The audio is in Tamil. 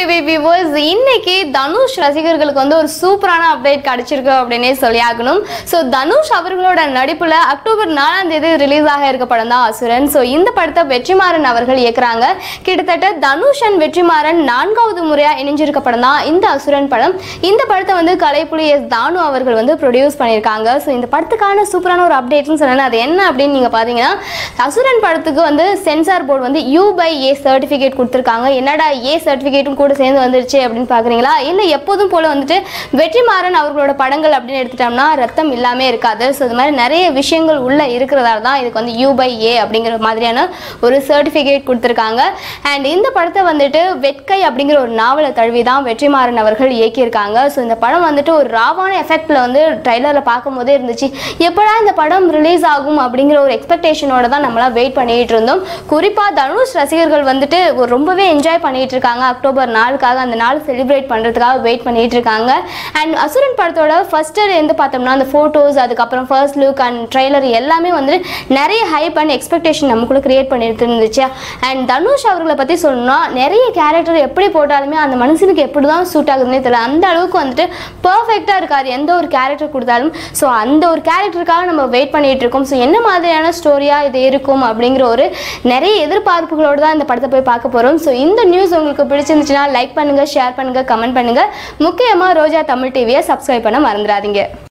டிவி வியூவர்ஸ் இன்னைக்கு தனுஷ் ரசிகர்களுக்கு வந்து ஒரு சூப்பரான அப்டேட் கிடைச்சிருக்கு அப்படின்னே சொல்லி ஆகணும் ஸோ தனுஷ் அவர்களோட நடிப்புல அக்டோபர் நாலாம் தேதி ரிலீஸ் ஆக இருக்க படம் தான் அசுரன் ஸோ இந்த படத்தை வெற்றிமாறன் அவர்கள் இயக்குறாங்க கிட்டத்தட்ட தனுஷ் அண்ட் வெற்றிமாறன் நான்காவது முறையா இணைஞ்சிருக்க படம் தான் இந்த அசுரன் படம் இந்த படத்தை வந்து கலைப்புலி எஸ் தானு அவர்கள் வந்து ப்ரொடியூஸ் பண்ணியிருக்காங்க ஸோ இந்த படத்துக்கான சூப்பரான ஒரு அப்டேட்னு சொல்லணும் அது என்ன அப்படின்னு நீங்க பாத்தீங்கன்னா அசுரன் படத்துக்கு வந்து சென்சார் போர்டு வந்து யூ பை ஏ சர்டிஃபிகேட் கொடுத்துருக்காங்க என்னடா ஏ சர்டிஃபிகேட்டும் கூட சேர்ந்து வந்துருச்சு அப்படின்னு பார்க்குறீங்களா இல்லை எப்போதும் போல் வந்துட்டு வெற்றிமாறன் அவர்களோட படங்கள் அப்படின்னு எடுத்துட்டோம்னா ரத்தம் இல்லாமல் இருக்காது ஸோ இது மாதிரி நிறைய விஷயங்கள் உள்ளே இருக்கிறதால தான் இதுக்கு வந்து யூ பை ஏ அப்படிங்கிற மாதிரியான ஒரு சர்டிஃபிகேட் கொடுத்துருக்காங்க அண்ட் இந்த படத்தை வந்துட்டு வெட்கை அப்படிங்கிற ஒரு நாவலை தழுவி தான் வெற்றிமாறன் அவர்கள் இயக்கியிருக்காங்க ஸோ இந்த படம் வந்துட்டு ஒரு ராவான எஃபெக்டில் வந்து ட்ரைலரில் பார்க்கும்போதே இருந்துச்சு எப்படா இந்த படம் ரிலீஸ் ஆகும் அப்படிங்கிற ஒரு எக்ஸ்பெக்டேஷனோட தான் நம்மளாம் வெயிட் பண்ணிட்டு இருந்தோம் குறிப்பாக தனுஷ் ரசிகர்கள் வந்துட்டு ஒரு ரொம்பவே என்ஜாய் பண்ணிட்டு இருக்காங்க அக்டோபர் நாளுக்காக அந்த நாள் செலிப்ரேட் பண்ணுறதுக்காக வெயிட் பண்ணிட்டு இருக்காங்க அண்ட் அசுரன் படத்தோட ஃபர்ஸ்ட் இருந்து பார்த்தோம்னா அந்த ஃபோட்டோஸ் அதுக்கப்புறம் ஃபர்ஸ்ட் லுக் அண்ட் ட்ரைலர் எல்லாமே வந்து நிறைய ஹைப் அண்ட் எக்ஸ்பெக்டேஷன் நமக்குள்ள கிரியேட் பண்ணிட்டு இருந்துச்சு அண்ட் தனுஷ் அவர்களை பற்றி சொல்லணும்னா நிறைய கேரக்டர் எப்படி போட்டாலுமே அந்த மனுஷனுக்கு எப்படி தான் சூட் ஆகுதுன்னே தெரியல அந்த அளவுக்கு வந்துட்டு பர்ஃபெக்டாக இருக்காது எந்த ஒரு கேரக்டர் கொடுத்தாலும் ஸோ அந்த ஒரு கேரக்டருக்காக நம்ம வெயிட் பண்ணிட்டு இருக்கோம் ஸோ என்ன மாதிரியான ஸ்டோரியாக இது இருக்கும் அப்படிங்கிற ஒரு நிறைய எதிர்பார்ப்புகளோடு தான் இந்த படத்தை போய் பார்க்க போகிறோம் ஸோ இந்த நியூஸ் உங்களுக்கு பிடிச்சிருந்துச்சுன்னா லைக் பண்ணுங்கள் ஷேர் பண்ணுங்கள் கமெண்ட் பண்ணுங்கள் முக்கியமாக ரோஜா தமிழ் டிவியை சப்ஸ்கிரைப் பண்ண மறந்துடாதீங்க